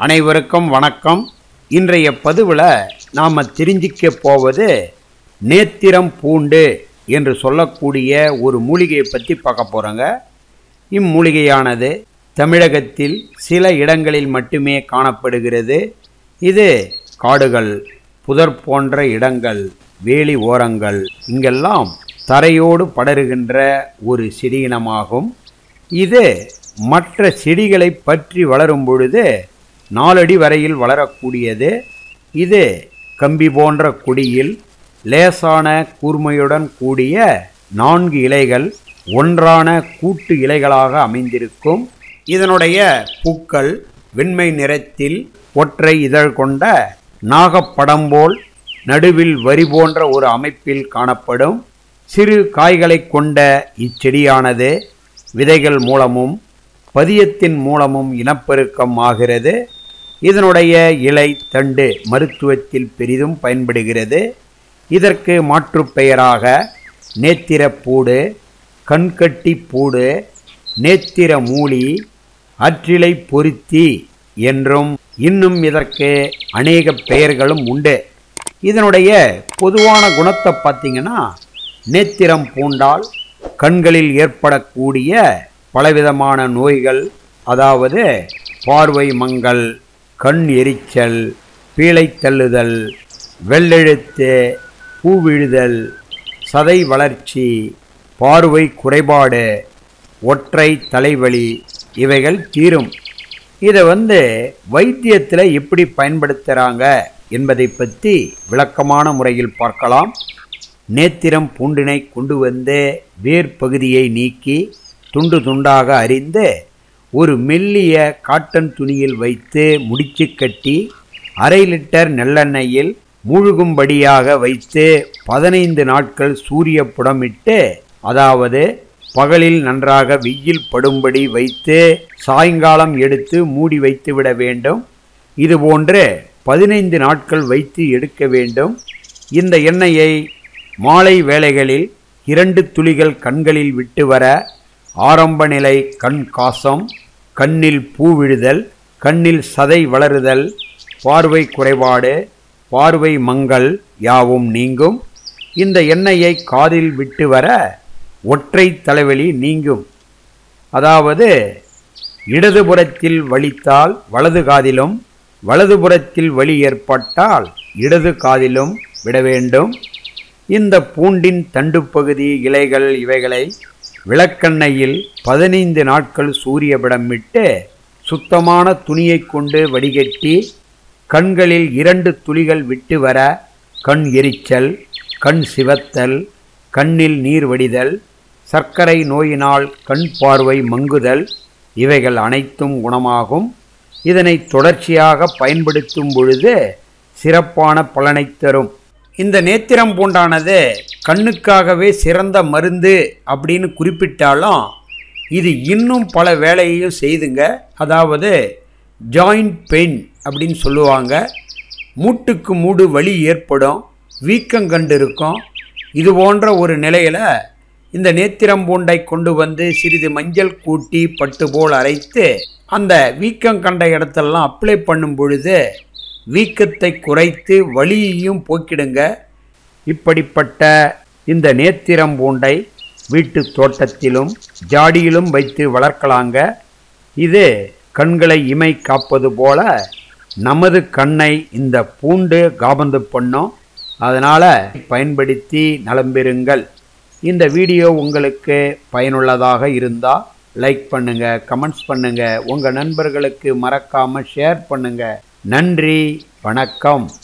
அனைவருக்கும் வணக்கம் இன்றைய பதிவில் நாம் தெரிஞ்சிக்க போவது நேத்திரம் பூண்டு என்று சொல்லக்கூடிய ஒரு மூலிகையை பற்றி பார்க்க போகிறோங்க இம்மூலிகையானது தமிழகத்தில் சில இடங்களில் மட்டுமே காணப்படுகிறது இது காடுகள் புதர் போன்ற இடங்கள் வேலி ஓரங்கள் இங்கெல்லாம் தரையோடு படருகின்ற ஒரு செடியினமாகும் இது மற்ற செடிகளை பற்றி வளரும் பொழுது நாலடி வரையில் வளரக்கூடியது இது கம்பி போன்ற கொடியில் லேசான கூர்மையுடன் கூடிய நான்கு இலைகள் ஒன்றான கூட்டு இலைகளாக அமைந்திருக்கும் இதனுடைய பூக்கள் வெண்மை நிறத்தில் ஒற்றை இதழ் கொண்ட நாகப்படம் போல் நடுவில் வரி போன்ற ஒரு அமைப்பில் காணப்படும் சிறு காய்களைக் கொண்ட இச்செடியானது விதைகள் மூலமும் பதியத்தின் மூலமும் இனப்பெருக்கம் ஆகிறது இதனுடைய இலை தண்டு மருத்துவத்தில் பெரிதும் பயன்படுகிறது இதற்கு மாற்றுப் பெயராக நேத்திரப்பூடு கண்கட்டி பூடு நேத்திர மூலி அற்றிலை பொருத்தி என்றும் இன்னும் இதற்கு அநேக பெயர்களும் உண்டு இதனுடைய பொதுவான குணத்தை பார்த்தீங்கன்னா நேத்திரம் பூண்டால் கண்களில் ஏற்படக்கூடிய பலவிதமான நோய்கள் அதாவது பார்வை மங்கல் கண் எரிச்சல் பீழை தள்ளுதல் வெள்ளெழுத்து பூவிழுதல் சதை வளர்ச்சி பார்வை குறைபாடு ஒற்றை தலைவலி இவைகள் தீரும் இதை வந்து வைத்தியத்தில் எப்படி பயன்படுத்துகிறாங்க என்பதை பற்றி விளக்கமான முறையில் பார்க்கலாம் நேத்திரம் பூண்டினை கொண்டு வந்து வேர் பகுதியை நீக்கி துண்டு துண்டாக அரிந்து ஒரு மெல்லிய காட்டன் துணியில் வைத்து முடிச்சு கட்டி அரை லிட்டர் நல்லெண்ணெயில் மூழ்கும்படியாக வைத்து பதினைந்து நாட்கள் சூரிய புடமிட்டு அதாவது பகலில் நன்றாக வெயில் படும்படி வைத்து சாயங்காலம் எடுத்து மூடி வைத்து விட வேண்டும் இதுபோன்று பதினைந்து நாட்கள் வைத்து எடுக்க வேண்டும் இந்த எண்ணெயை மாலை வேளைகளில் இரண்டு துளிகள் கண்களில் விட்டு வர ஆரம்ப நிலை கண் காசம் கண்ணில் பூ விழுதல் கண்ணில் சதை வளருதல் பார்வை குறைபாடு பார்வை மங்கல் யாவும் நீங்கும் இந்த எண்ணெயை காதில் விட்டு வர ஒற்றை தலைவலி நீங்கும் அதாவது இடதுபுறத்தில் வலித்தால் வலது காதிலும் வலதுபுறத்தில் வலி ஏற்பட்டால் இடது காதிலும் விட வேண்டும் இந்த பூண்டின் தண்டுப்பகுதி இலைகள் இவைகளை விளக்கெண்ணெயில் பதினைந்து நாட்கள் சூரியபிடம் விட்டு சுத்தமான துணியை கொண்டு வடிகட்டி கண்களில் இரண்டு துளிகள் விட்டு வர கண் எரிச்சல் கண் சிவத்தல் கண்ணில் நீர் வடிதல் சர்க்கரை நோயினால் கண் பார்வை மங்குதல் இவைகள் அனைத்தும் குணமாகும் இதனை தொடர்ச்சியாக பயன்படுத்தும் பொழுது சிறப்பான பலனை தரும் இந்த நேத்திரம் பூண்டானது கண்ணுக்காகவே சிறந்த மருந்து அப்படின்னு குறிப்பிட்டாலும் இது இன்னும் பல வேலையையும் செய்துங்க அதாவது ஜாயிண்ட் பெயின் அப்படின்னு சொல்லுவாங்க மூட்டுக்கு மூடு வலி ஏற்படும் வீக்கம் கண்டு இருக்கும் இது போன்ற ஒரு நிலையில் இந்த நேத்திரம் பூண்டை கொண்டு வந்து சிறிது மஞ்சள் கூட்டி பட்டு போல் அரைத்து அந்த வீக்கம் கண்ட இடத்தெல்லாம் அப்ளை பண்ணும் பொழுது வீக்கத்தை குறைத்து வலியையும் போக்கிடுங்க இப்படிப்பட்ட இந்த நேத்திரம் பூண்டை வீட்டு தோட்டத்திலும் ஜாடியிலும் வைத்து வளர்க்கலாங்க இது கண்களை இமை காப்பது போல நமது கண்ணை இந்த பூண்டு காபந்து பண்ணும் அதனால் பயன்படுத்தி நலம் பெறுங்கள் இந்த வீடியோ உங்களுக்கு பயனுள்ளதாக இருந்தால் லைக் பண்ணுங்கள் கமெண்ட்ஸ் பண்ணுங்கள் உங்கள் நண்பர்களுக்கு மறக்காமல் ஷேர் பண்ணுங்கள் நன்றி வணக்கம்